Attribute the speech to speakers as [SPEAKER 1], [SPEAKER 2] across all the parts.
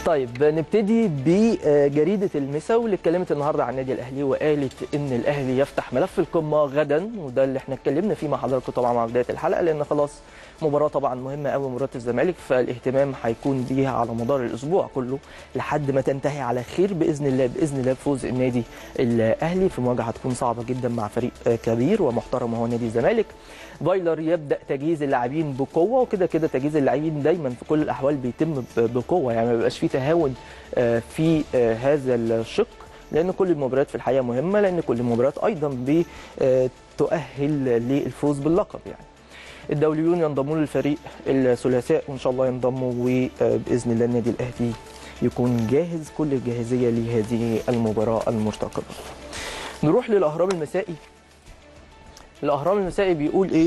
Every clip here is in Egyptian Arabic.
[SPEAKER 1] طيب نبتدي بجريده المسا واللي اتكلمت النهارده عن النادي الاهلي وقالت ان الاهلي يفتح ملف القمه غدا وده اللي احنا اتكلمنا فيه مع حضراتكم طبعا مع بدايه الحلقه لان خلاص مباراه طبعا مهمه قوي مباراه الزمالك فالاهتمام هيكون بيها على مدار الاسبوع كله لحد ما تنتهي على خير باذن الله باذن الله بفوز النادي الاهلي في مواجهه هتكون صعبه جدا مع فريق كبير ومحترم وهو نادي الزمالك فايلر يبدا تجهيز اللاعبين بقوه وكده كده تجهيز اللاعبين دايما في كل الاحوال بيتم بقوه يعني ما بيبقاش فيه تهاون في هذا الشق لان كل المباريات في الحقيقه مهمه لان كل المباريات ايضا بتؤهل للفوز باللقب يعني الدوليون ينضمون للفريق الثلاثاء وان شاء الله ينضموا وباذن الله النادي الاهلي يكون جاهز كل الجاهزيه لهذه المباراه المرتقبه. نروح للاهرام المسائي. الاهرام المسائي بيقول ايه؟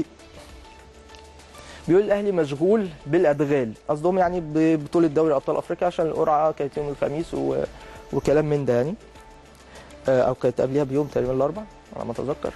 [SPEAKER 1] بيقول الاهلي مشغول بالادغال قصدهم يعني ببطوله دوري ابطال افريقيا عشان القرعه كانت يوم الخميس و... وكلام من ده يعني او كانت قبلها بيوم تقريبا الاربع على ما اتذكر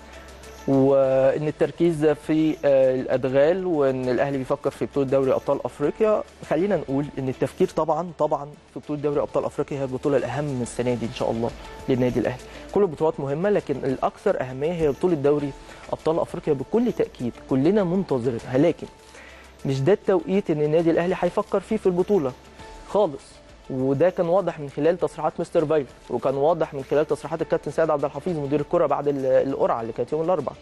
[SPEAKER 1] وان التركيز في الادغال وان الاهلي بيفكر في بطوله دوري ابطال افريقيا خلينا نقول ان التفكير طبعا طبعا في بطوله دوري ابطال افريقيا هي البطوله الاهم السنه دي ان شاء الله للنادي الاهلي كل البطولات مهمه لكن الاكثر اهميه هي بطوله دوري ابطال افريقيا بكل تاكيد كلنا منتظرينها لكن مش ده التوقيت ان النادي الاهلي هيفكر فيه في البطوله خالص وده كان واضح من خلال تصريحات مستر فايلر وكان واضح من خلال تصريحات الكابتن سيد عبد الحفيظ مدير الكره بعد القرعه اللي كانت يوم الاربعاء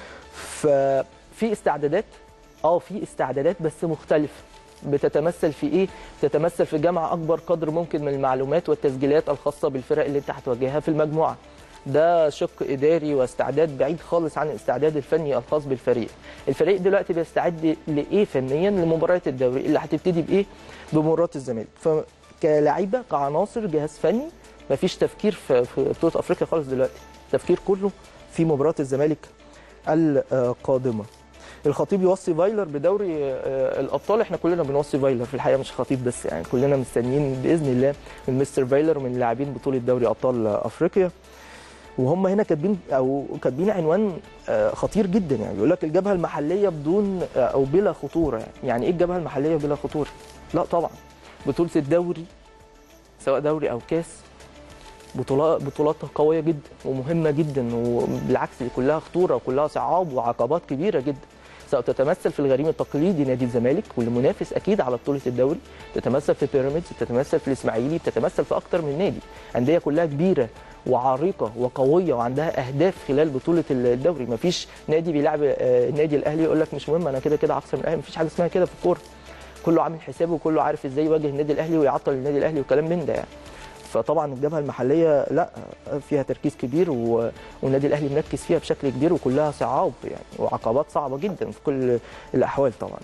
[SPEAKER 1] ففي استعدادات اه في استعدادات بس مختلفه بتتمثل في ايه بتتمثل في جمع اكبر قدر ممكن من المعلومات والتسجيلات الخاصه بالفرق اللي انت هتواجهها في المجموعه ده شق اداري واستعداد بعيد خالص عن الاستعداد الفني الخاص بالفريق الفريق دلوقتي بيستعد لايه فنيا لمباريات الدوري اللي هتبتدي بايه بمباراه الزمالك فكلاعيبه كعناصر جهاز فني مفيش تفكير في بطوله افريقيا خالص دلوقتي التفكير كله في مباراه الزمالك القادمه الخطيب يوصي فايلر بدوري الابطال احنا كلنا بنوصي فايلر في الحقيقه مش خطيب بس يعني كلنا مستنيين باذن الله من مستر فايلر ومن لاعبين بطوله دوري ابطال افريقيا وهم هنا كاتبين او كاتبين عنوان خطير جدا يعني بيقول لك الجبهه المحليه بدون او بلا خطوره يعني يعني ايه الجبهه المحليه بلا خطوره لا طبعا بطوله الدوري سواء دوري او كاس بطولات بطولات قويه جدا ومهمه جدا وبالعكس دي كلها خطوره وكلها صعاب وعقبات كبيره جدا سواء تتمثل في الغريم التقليدي نادي الزمالك واللي منافس اكيد على بطوله الدوري تتمثل في بيراميدز تتمثل في الاسماعيلي بتتمثل في اكتر من نادي انديه كلها كبيره وعريقه وقويه وعندها اهداف خلال بطوله الدوري مفيش نادي بيلعب النادي الاهلي يقول لك مش مهم انا كده كده هخسر من الاهلي مفيش حاجه اسمها كده في الكوره كله عامل حسابه وكله عارف ازاي يواجه النادي الاهلي ويعطل النادي الاهلي وكلام من ده يعني فطبعا الجبهه المحليه لا فيها تركيز كبير و... والنادي الاهلي مركز فيها بشكل كبير وكلها صعاب يعني وعقبات صعبه جدا في كل الاحوال طبعا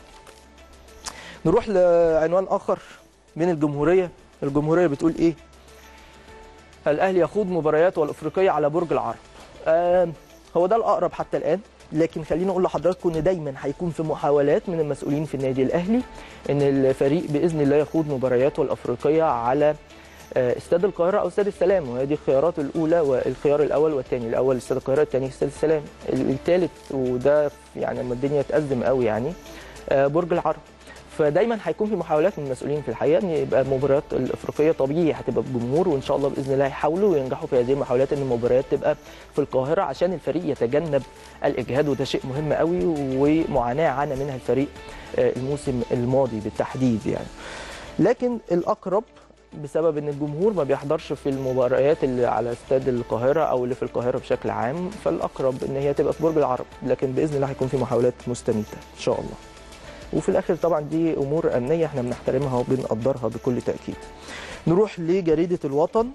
[SPEAKER 1] نروح لعنوان اخر من الجمهوريه الجمهوريه بتقول ايه الاهلي يخوض مبارياته الافريقيه على برج العرب آه هو ده الاقرب حتى الان لكن خليني اقول لحضراتكم ان دايما هيكون في محاولات من المسؤولين في النادي الاهلي ان الفريق باذن الله يخوض مبارياته الافريقيه على استاد القاهره او استاد السلام وهذه الخيارات الاولى والخيار الاول والثاني الاول استاد القاهره الثاني استاد السلام الثالث وده يعني لما الدنيا تأزم قوي يعني برج العرب فدايما هيكون في محاولات من المسؤولين في الحقيقه ان يبقى المباريات الافريقيه طبيعي هتبقى بجمهور وان شاء الله باذن الله يحاولوا وينجحوا في هذه المحاولات ان المباريات تبقى في القاهره عشان الفريق يتجنب الاجهاد وده شيء مهم قوي ومعاناه عانى منها الفريق الموسم الماضي بالتحديد يعني لكن الاقرب بسبب ان الجمهور ما بيحضرش في المباريات اللي على استاد القاهره او اللي في القاهره بشكل عام فالاقرب ان هي تبقى في برج العرب لكن باذن الله هيكون في محاولات مستميته ان شاء الله وفي الاخر طبعا دي امور امنيه احنا بنحترمها وبنقدرها بكل تاكيد نروح لجريده الوطن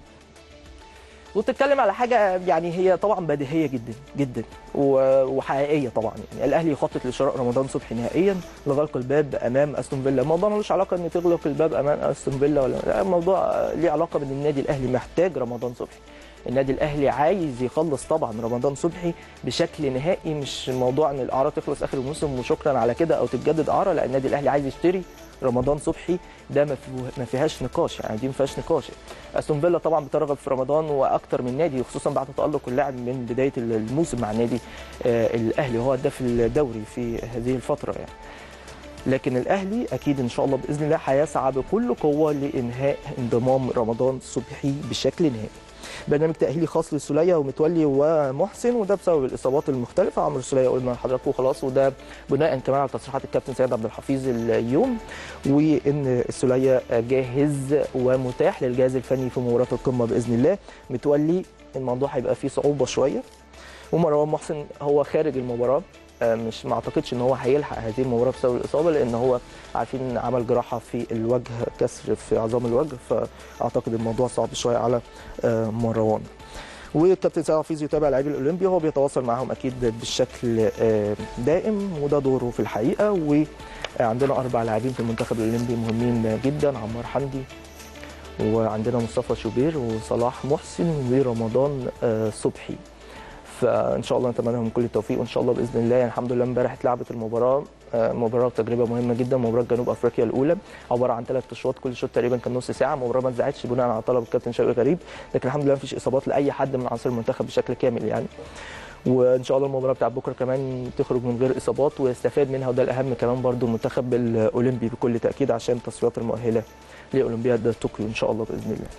[SPEAKER 1] وتتكلم على حاجه يعني هي طبعا بديهيه جدا جدا وحقيقيه طبعا يعني الاهلي يخطط لشراء رمضان صبحي نهائيا لغلق الباب امام استون فيلا الموضوع ملوش علاقه ان تغلق الباب امام استون فيلا ولا لا الموضوع ليه علاقه بان النادي الاهلي محتاج رمضان صبحي النادي الاهلي عايز يخلص طبعا رمضان صبحي بشكل نهائي مش موضوع ان الاعاره تخلص اخر الموسم وشكرا على كده او تتجدد اعاره لا النادي الاهلي عايز يشتري رمضان صبحي ده ما ما فيهاش نقاش يعني دي ما فيهاش نقاش استون فيلا طبعا بترغب في رمضان واكتر من نادي خصوصا بعد تالق اللاعب من بدايه الموسم مع النادي الاهلي وهو هداف الدوري في هذه الفتره يعني لكن الاهلي اكيد ان شاء الله باذن الله هيسعى بكل قوه لانهاء انضمام رمضان صبحي بشكل نهائي برنامج تاهيلي خاص للسوليه ومتولي ومحسن وده بسبب الاصابات المختلفه عمرو السوليه قلنا لحضراتكم خلاص وده بناء كمان على تصريحات الكابتن سيد عبد الحفيظ اليوم وان السوليه جاهز ومتاح للجهاز الفني في مباراه القمه باذن الله متولي الموضوع هيبقى فيه صعوبه شويه ومروان محسن هو خارج المباراه مش ما اعتقدش ان هو هيلحق هذه المباراه بسبب الاصابه لان هو عارفين ان عمل جراحه في الوجه كسر في عظام الوجه فاعتقد الموضوع صعب شويه على مروان والكابتن سيد حفيظ يتابع لاعبي الاولمبي وهو بيتواصل معهم اكيد بشكل دائم وده دوره في الحقيقه وعندنا اربع لاعبين في المنتخب الاولمبي مهمين جدا عمار حمدي وعندنا مصطفى شوبير وصلاح محسن ورمضان صبحي فان شاء الله نتمنى لهم كل التوفيق وان شاء الله باذن الله يعني الحمد لله امبارح اتلعبت المباراه مباراه وتجربه مهمه جدا مباراه جنوب افريقيا الاولى عباره عن ثلاث اشواط كل شوط تقريبا كان نص ساعه مباراه ما اتذاعتش بناء على طلب الكابتن شوقي غريب لكن الحمد لله مفيش اصابات لاي حد من عناصر المنتخب بشكل كامل يعني وان شاء الله المباراه بتاعت بكره كمان تخرج من غير اصابات ويستفاد منها وده الاهم كمان برضو المنتخب الاولمبي بكل تاكيد عشان التصفيات المؤهله لاولمبياد طوكيو ان شاء الله باذن الله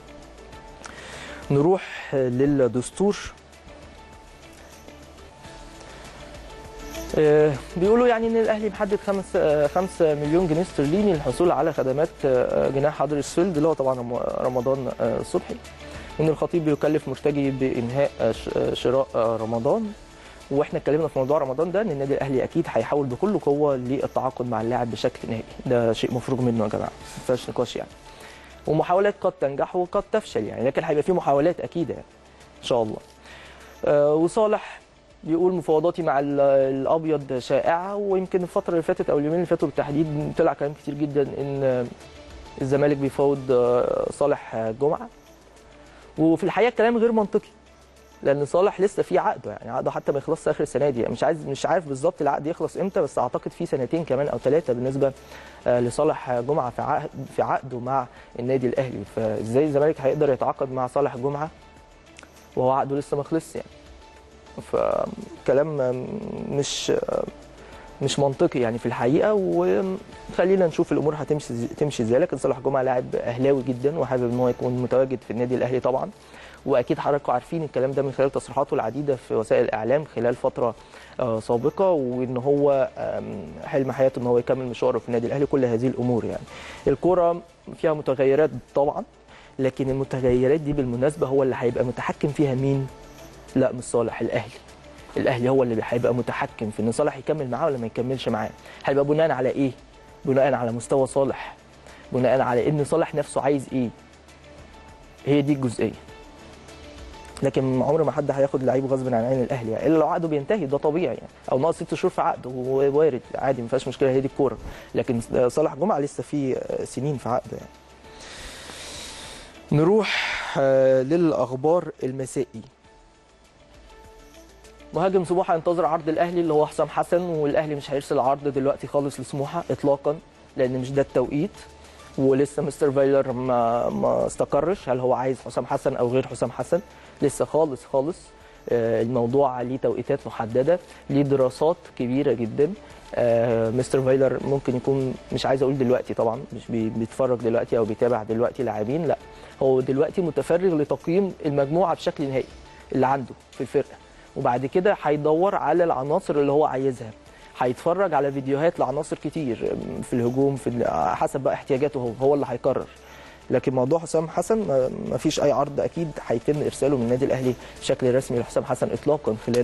[SPEAKER 1] نروح للدستور بيقولوا يعني ان الاهلي محدد 5 5 مليون جنيه استرليني للحصول على خدمات جناح حضر السفلد اللي هو طبعا رمضان صبحي ان الخطيب بيكلف مرتجي بانهاء شراء رمضان واحنا اتكلمنا في موضوع رمضان ده ان النادي الاهلي اكيد هيحاول بكل قوه للتعاقد مع اللاعب بشكل نهائي ده شيء مفروغ منه يا جماعه ما فيهاش نقاش يعني ومحاولات قد تنجح وقد تفشل يعني لكن هيبقى في محاولات اكيد يعني ان شاء الله آه وصالح بيقول مفاوضاتي مع الابيض شائعه ويمكن الفتره اللي فاتت او اليومين اللي فاتوا بالتحديد طلع كلام كتير جدا ان الزمالك بيفاوض صالح جمعه وفي الحقيقه الكلام غير منطقي لان صالح لسه في عقده يعني عقده حتى ما يخلصش اخر السنه دي مش عايز مش عارف بالظبط العقد يخلص امتى بس اعتقد في سنتين كمان او ثلاثه بالنسبه لصالح جمعه في عقد في عقده مع النادي الاهلي فازاي الزمالك هيقدر يتعاقد مع صالح جمعه وهو عقده لسه ما خلصش يعني فكلام مش مش منطقي يعني في الحقيقه وخلينا نشوف الامور هتمشي تمشي ازاي لكن صلاح جمعه لاعب اهلاوي جدا وحابب ان هو يكون متواجد في النادي الاهلي طبعا واكيد حضراتكم عارفين الكلام ده من خلال تصريحاته العديده في وسائل الاعلام خلال فتره سابقه وان هو حلم حياته ان هو يكمل مشواره في النادي الاهلي كل هذه الامور يعني الكوره فيها متغيرات طبعا لكن المتغيرات دي بالمناسبه هو اللي هيبقى متحكم فيها مين لا مش صالح الاهلي الاهلي هو اللي هيبقى متحكم في ان صالح يكمل معاه ولا ما يكملش معاه هيبقى بناء على ايه بناء على مستوى صالح بناء على ان صالح نفسه عايز ايه هي دي الجزئيه لكن عمر ما حد هياخد لعيب غصب عن عين الاهلي يعني الا لو عقده بينتهي ده طبيعي يعني او ناقص ست شهور في عقده وارد عادي ما فيهاش مشكله هي دي الكوره لكن صالح جمعه لسه في سنين في عقده يعني نروح للاخبار المسائي مهاجم سموحه ينتظر عرض الاهلي اللي هو حسام حسن والاهلي مش هيرسل عرض دلوقتي خالص لسموحه اطلاقا لان مش ده التوقيت ولسه مستر فايلر ما ما استقرش هل هو عايز حسام حسن او غير حسام حسن لسه خالص خالص الموضوع ليه توقيتات محدده ليه دراسات كبيره جدا مستر فايلر ممكن يكون مش عايز اقول دلوقتي طبعا مش بيتفرج دلوقتي او بيتابع دلوقتي لاعبين لا هو دلوقتي متفرغ لتقييم المجموعه بشكل نهائي اللي عنده في الفرقه وبعد كده هيدور على العناصر اللي هو عايزها هيتفرج على فيديوهات لعناصر كتير في الهجوم في حسب بقى احتياجاته هو هو اللي هيقرر لكن موضوع حسام حسن ما فيش اي عرض اكيد هيتم ارساله من النادي الاهلي بشكل رسمي لحسام حسن اطلاقا خلال